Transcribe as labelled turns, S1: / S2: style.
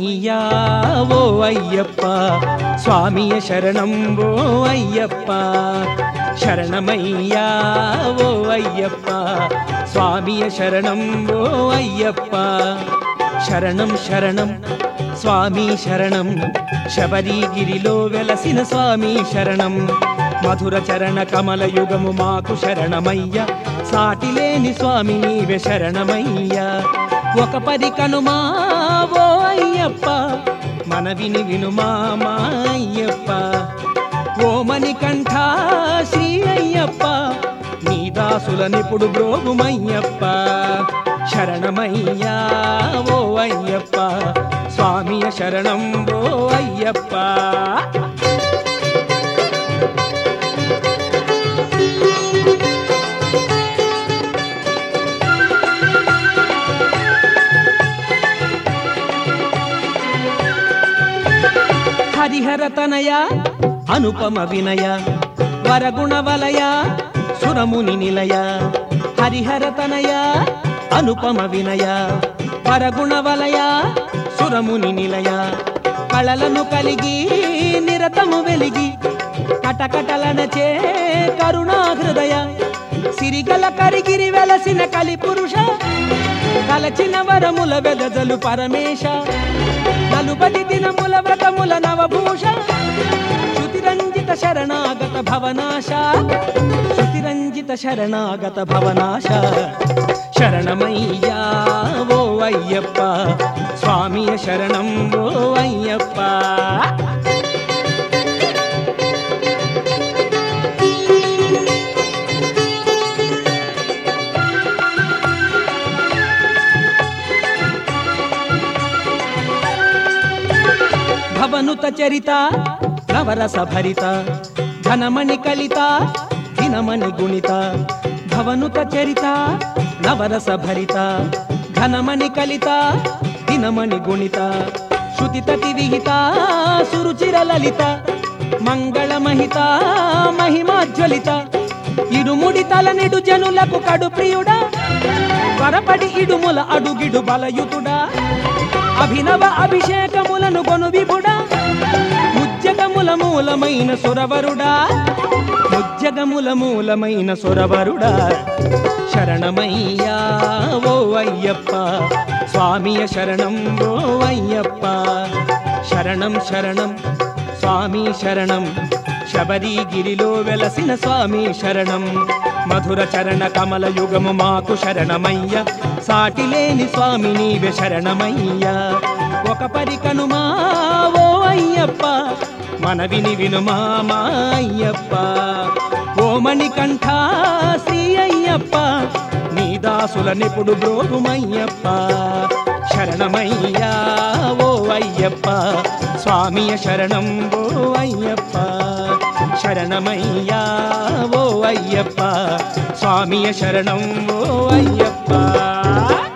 S1: శరణమయ్యా ఓ అయ్యప్ప స్వామియ శరణం ఓ అయ్యప్ప శరణమయ్యా ఓ అయ్యప్ప స్వామియ శరణం ఓ అయ్యప్ప శరణం శరణం స్వామి శరణం శబరిగిరిలో వెలసిన స్వామి శరణం మధుర చరణ కమల యుగము మాకు శరణమయ్య సాటిలేని స్వామి నీవే శరణమయ్యా ఒక పది కనుమా ఓ అయ్యప్ప మనవిని వినుమా మా అయ్యప్ప ఓమని కంఠ శ్రీ అయ్యప్ప నీ దాసులనిప్పుడు బ్రోగుమయ్యప్ప శరణమయ్యా ఓ అయ్యప్ప స్వామియ శరణం ఓ అయ్యప్ప హరిహర తనయ అనుపమ వినయ వరగుణ వలయ సురముని నిలయ హరిహర తనయ అనుపమ వినయ వరగుణ వలయ సురముని నిలయ కళలను కలిగి నిరతము వెలిగి కటకటలనచే కరుణా హృదయ సిరిగల కరిగిరి వెలసిన కలి పురుష కలచిన వరముల వెదజలు పరమేశ నలుబది దినముల వ్రతముల నవభూష శృతిరంజిత శరణాగత భవనాశ శృతిరంజిత శరణాగత భవనాశ శరణమయ్యా ఓ అయ్యప్ప స్వామియ శరణం ఓ అయ్యప్ప భవనుత చరిత నవరస భరిత ఘనమణి కలిత దినమణి గుణిత భవనుత చరిత నవరస భరిత ఘనమణి కలిత దినమణి గుణిత శృతి తతి విహిత సురుచిర లలిత మంగళమహిత మహిమాజ్వలిత ఇరుముడి తలనిడు జనులకు కడు ప్రియుడా త్వరపడి ఇడుముల అడుగిడు బలయుతుడా అభినవ అభిషేకములను కొను విభుడా ముజ్జగముల మూలమైన సురవరుడా ముజ్జగముల మూలమైన సురవరుడా శరణమయ్యా ఓ అయ్యప్ప స్వామియ శరణం ఓ అయ్యప్ప శరణం శరణం స్వామి శరణం శబరిగిరిలో వెలసిన స్వామి శరణం మధుర చరణ కమల యుగము మాకు శరణమయ్య సాటిలేని స్వామి నీవే శరణమయ్య ఒక పరికనుమా ఓ అయ్యప్ప మనవిని వినుమా మా అయ్యప్ప ఓ మణికంఠ శ్రీ అయ్యప్ప నీ దాసులనెప్పుడు బ్రోగుమయ్యప్ప శరణమయ్యా ఓ అయ్యప్ప స్వామియ శరణం ఓ అయ్యప్ప శరణమయ్యా ఓ అయ్యప్ప స్వామియ శరణం ఓ అయ్యప్ప